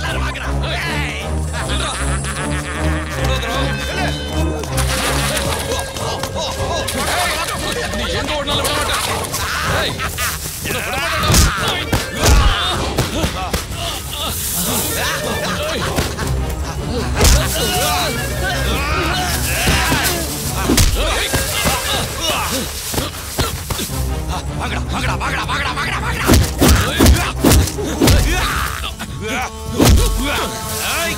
எல்லாரும் வாங்கடா ஏய் நீ எங்க ஓடினாலும் விட மாட்டேன் ஏய், உன்னை விட மாட்டேன்டா. வாங்கடா வாங்கடா வாங்கடா வாங்கடா வாங்கடா வாங்கடா ஏய்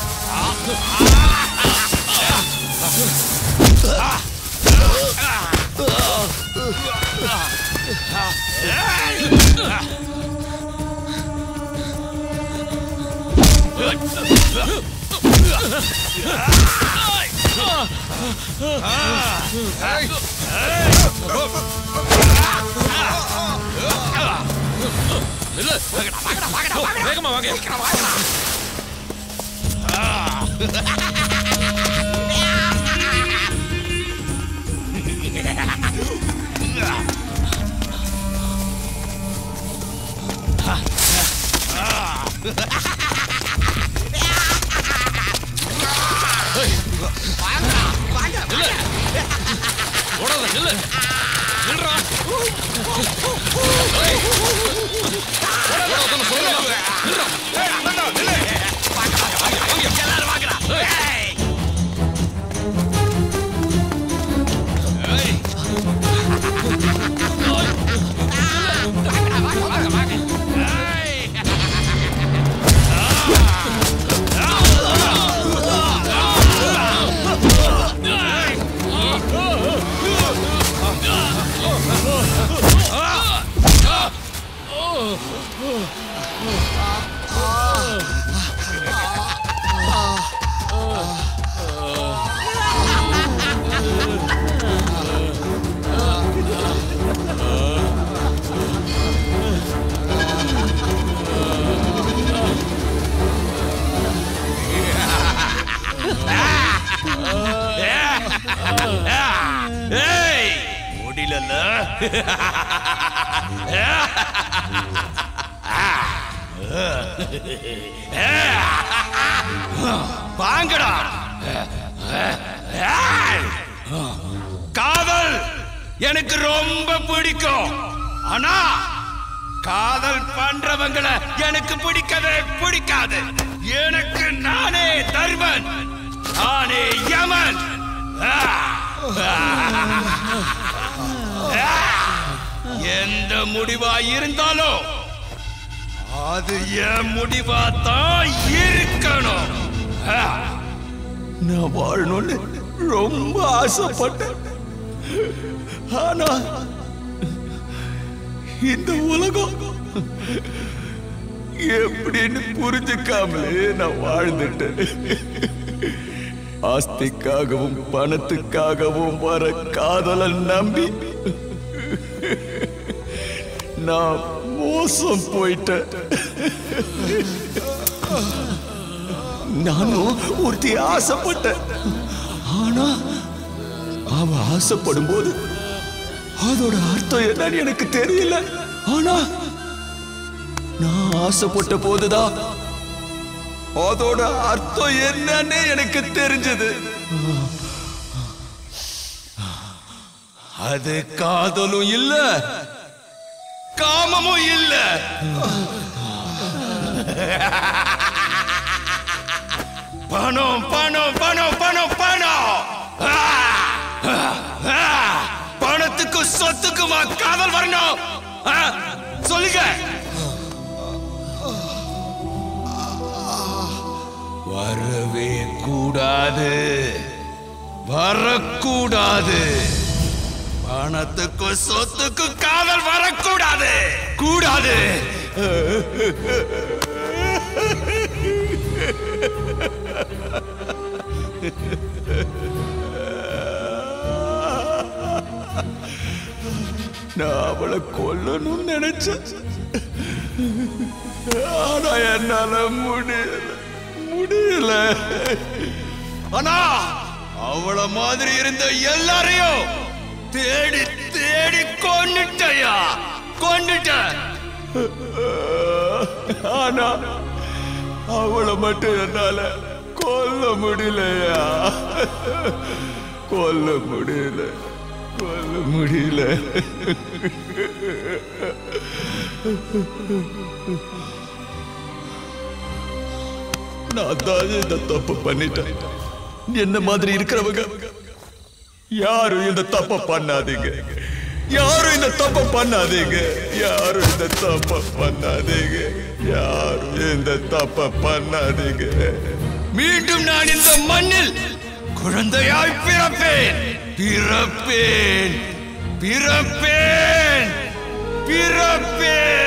நில்லு. வேகமா வாங்க ஓடாத நில்லு நில்றா ஏய். ஓடாதன்னு சொல்றேன்ல. நில்றா. எல்லாரும் வாங்கடா ஏய் ஏய் வாங்கடா வாங்க வாங்க வாங்க ஏய் ஏய் முடியலல்ல வாங்கடா ஏய்! காதல் எனக்கு ரொம்ப பிடிக்கும் ஆனா காதல் பண்றவங்கள எனக்கு பிடிக்கவே பிடிக்காது எனக்கு நானே தர்மன் நானே யமன் ஆ! எந்த முடிவா இருந்தாலும் அது என் முடிவா தான் இருக்கணும் ஆ! நான் வாழணும்னு ரொம்ப ஆசைப்பட்டேன் ஆனா இந்த உலகம் எப்படின்னு புரிஞ்சுக்காமலே நான் வாழ்ந்துட்டேன் ஆஸ்திக்காகவும் பணத்துக்காகவும் வர காதலை நம்பி நான் மோசம் போயிட்டேன் நானும் ஒருத்தி ஆசைப்பட்டேன் ஆனா அவ ஆசைப்படும் போது அதோட அர்த்தம் என்னன்னு எனக்கு தெரியல ஆனா நான் ஆசைப்பட்ட போதுதான் அதோட அர்த்தம் என்னன்னு எனக்கு தெரிஞ்சது அது காதலும் இல்ல காமமும் இல்ல பணம் பணம் பணம் பணம் பணம் ஆ! ஆ! பணத்துக்கு சொத்துக்குமா காதல் வரணும் ஆ! சொல்லுங்க வரவே கூடாது வரக்கூடாது பணத்துக்கு சொத்துக்கு காதல் வரக்கூடாது கூடாது நான் அவளை கொல்லணும்னு நினைச்சேன் ஆனா என்னால முடியல முடியல ஆனா அவள மாதிரி இருந்த எல்லாரையும் தேடி தேடி கொன்னுட்டயா கொன்னுட்ட ஆனா அவளை மட்டும் என்னால கொல்ல முடியலையா கொல்ல முடியல கொல்ல முடியல நான் தான் இந்த தப்பு பண்ணிட்டேன் என்ன மாதிரி இருக்கிறவங்க யாரும் இந்த தப்ப பண்ணாதீங்க யாரும் இந்த தப்ப பண்ணாதீங்க யாரும் இந்த தப்ப பண்ணாதீங்க யாரும் இந்த தப்ப பண்ணாதீங்க மீண்டும் நான் இந்த மண்ணில் குழந்தையாய் பிறப்பேன் பிறப்பேன் பிறப்பேன் பிறப்பேன்